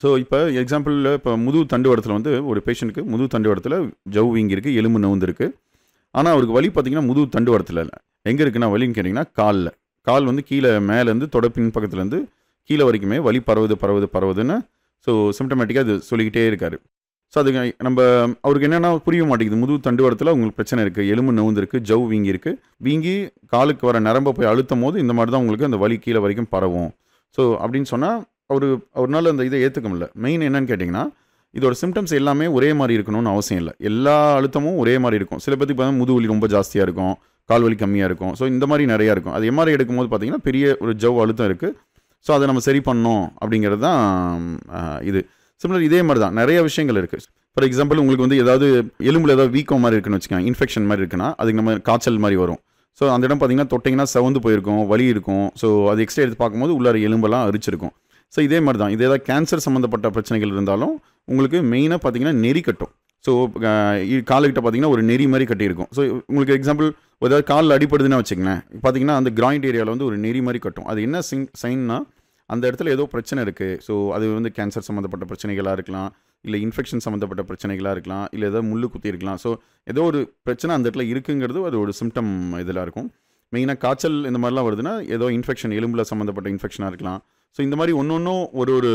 so இப்போ எக்ஸாம்பிளில் இப்போ முதுகு தண்டுவடத்தில் வந்து ஒரு பேஷண்ட்டுக்கு முதுகு தண்டுவடத்தில் ஜவ் வீங்கி இருக்குது எலும்பு நவுந்து இருக்குது ஆனால் அவருக்கு வலி பார்த்தீங்கன்னா முதுகு தண்டுவடத்தில் இல்லை எங்கே இருக்குன்னா வலின்னு கேட்டிங்கன்னா காலில் கால் வந்து கீழே மேலேருந்து தொடப்பின் பக்கத்துலேருந்து கீழே வரைக்குமே வலி பரவுது பரவுது பரவுதுன்னு ஸோ சிம்டமேட்டிக்காக அது சொல்லிக்கிட்டே இருக்காரு ஸோ அதுக்கு நம்ம அவருக்கு என்னென்னா புரிய மாட்டேங்குது முதுகு தண்டுவடத்தில் உங்களுக்கு பிரச்சனை இருக்குது எலும்பு நவுந்து இருக்குது ஜவ் வீங்கி இருக்குது வீங்கி காலுக்கு வர நரம்பை போய் அழுத்தும் போது இந்த மாதிரி தான் உங்களுக்கு அந்த வலி கீழே வரைக்கும் பரவும் ஸோ அப்படின்னு சொன்னால் அவர் அவரால் அந்த இதை ஏற்றுக்க முடியல மெயின் என்னன்னு கேட்டிங்கன்னா இதோட சிம்டம்ஸ் எல்லாமே ஒரே மாதிரி இருக்கணும்னு அவசியம் இல்லை எல்லா அழுத்தமும் ஒரே மாதிரி இருக்கும் சில பேருக்கு பார்த்தா முதுகு வலி ரொம்ப ஜாஸ்தியாக இருக்கும் கால் வலி கம்மியாக இருக்கும் ஸோ இந்த மாதிரி நிறையா இருக்கும் அது எம்ஆர்ஐ எடுக்கும்போது பார்த்தீங்கன்னா பெரிய ஒரு ஜவ் அழுத்தம் இருக்குது ஸோ அதை நம்ம சரி பண்ணோம் அப்படிங்கிறது தான் ஆஹ், இது சிமிலர் இதே மாதிரி தான் நிறைய விஷயங்கள் இருக்குது ஃபார் எக்ஸாம்பிள் உங்களுக்கு வந்து ஏதாவது எலும்புல ஏதாவது வீக்கம் மாதிரி இருக்குன்னு வச்சுக்கோங்க இன்ஃபெக்ஷன் மாதிரி இருக்குன்னா அதுக்கு நம்ம காய்ச்சல் மாதிரி வரும் ஸோ அந்த இடம் பார்த்தீங்கன்னா தொட்டிங்கன்னா செவந்து போயிருக்கும் வலி இருக்கும் ஸோ அது எக்ஸ்ட்ரா எடுத்து பார்க்கும்போது உள்ளார எலும்பெல்லாம் அரிச்சிருக்கும் ஸோ இதே மாதிரி தான் இதே ஏதாவது கேன்சர் சம்மந்தப்பட்ட பிரச்சனைகள் இருந்தாலும் உங்களுக்கு மெயினாக பார்த்தீங்கன்னா நெறி கட்டும் ஸோ காலுக்கிட்ட பார்த்தீங்கன்னா ஒரு நெறி மாதிரி கட்டியிருக்கும் ஸோ உங்களுக்கு எக்ஸாம்பிள் ஏதாவது காலில் அடிப்படுதுன்னு வச்சுக்கங்களேன் பார்த்தீங்கன்னா அந்த கிராயிண்ட் ஏரியாவில் வந்து ஒரு நெறி மாதிரி கட்டும் அது என்ன சிங் சைன்னா அந்த இடத்துல ஏதோ பிரச்சனை இருக்குது ஸோ அது வந்து கேன்சர் சம்மந்தப்பட்ட பிரச்சனைகளாக இருக்கலாம் இல்லை இன்ஃபெக்ஷன் சம்மந்தப்பட்ட பிரச்சனைகளாக இருக்கலாம் இல்லை ஏதோ முள்ளு குத்தி இருக்கலாம் ஸோ ஏதோ ஒரு பிரச்சனை அந்த இடத்துல இருக்குங்கிறது அது ஒரு சிம்டம் இதில் இருக்கும் மெயினாக காய்ச்சல் இந்த மாதிரிலாம் வருதுன்னா ஏதோ இன்ஃபெக்ஷன் எலும்பில் சம்மந்தப்பட்ட இன்ஃபெக்ஷனாக இருக்கலாம் ஸோ இந்த மாதிரி ஒன்று ஒன்றும் ஒரு ஒரு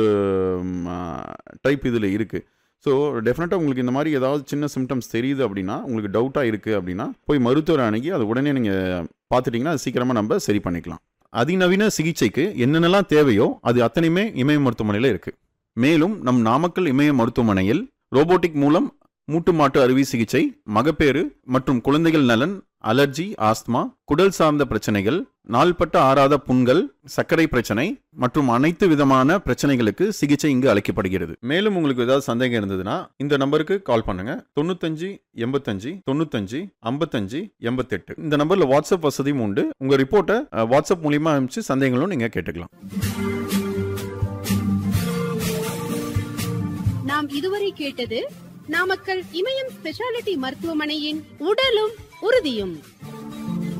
டைப் இதில் இருக்குது ஸோ டெஃபினட்டாக உங்களுக்கு இந்த மாதிரி ஏதாவது சின்ன சிம்டம்ஸ் தெரியுது அப்படின்னா உங்களுக்கு டவுட்டாக இருக்குது அப்படின்னா போய் மருத்துவரை அணுகி அதை உடனே நீங்கள் பார்த்துட்டிங்கன்னா அது சீக்கிரமாக நம்ம சரி பண்ணிக்கலாம் அதிநவீன சிகிச்சைக்கு என்னென்னலாம் தேவையோ அது அத்தனையுமே இமய மருத்துவமனையில் இருக்குது மேலும் நம் நாமக்கல் இமய மருத்துவமனையில் ரோபோட்டிக் மூலம் மூட்டு மாட்டு அறுவை சிகிச்சை மகப்பேறு மற்றும் குழந்தைகள் நலன் அலர்ஜி ஆஸ்துமா குடல் சார்ந்த பிரச்சனைகள் நாள்பட்ட ஆறாத புண்கள் சர்க்கரை பிரச்சனை மற்றும் அனைத்து விதமான பிரச்சனைகளுக்கு சிகிச்சை இங்கு அளிக்கப்படுகிறது மேலும் உங்களுக்கு ஏதாவது சந்தேகம் இருந்ததுன்னா இந்த நம்பருக்கு கால் பண்ணுங்க தொண்ணூத்தஞ்சு எண்பத்தஞ்சு தொண்ணூத்தஞ்சு ஐம்பத்தஞ்சு எண்பத்தெட்டு இந்த நம்பர்ல வாட்ஸ்அப் வசதியும் உண்டு உங்க ரிப்போர்ட்டை அஹ், வாட்ஸ்அப் மூலியமா அனுப்பிச்சு சந்தேகங்களும் நீங்க கேட்டுக்கலாம் நாம் இதுவரை கேட்டது நாமக்கல் இமயம் ஸ்பெஷாலிட்டி மருத்துவமனையின் உடலும் உறுதியும்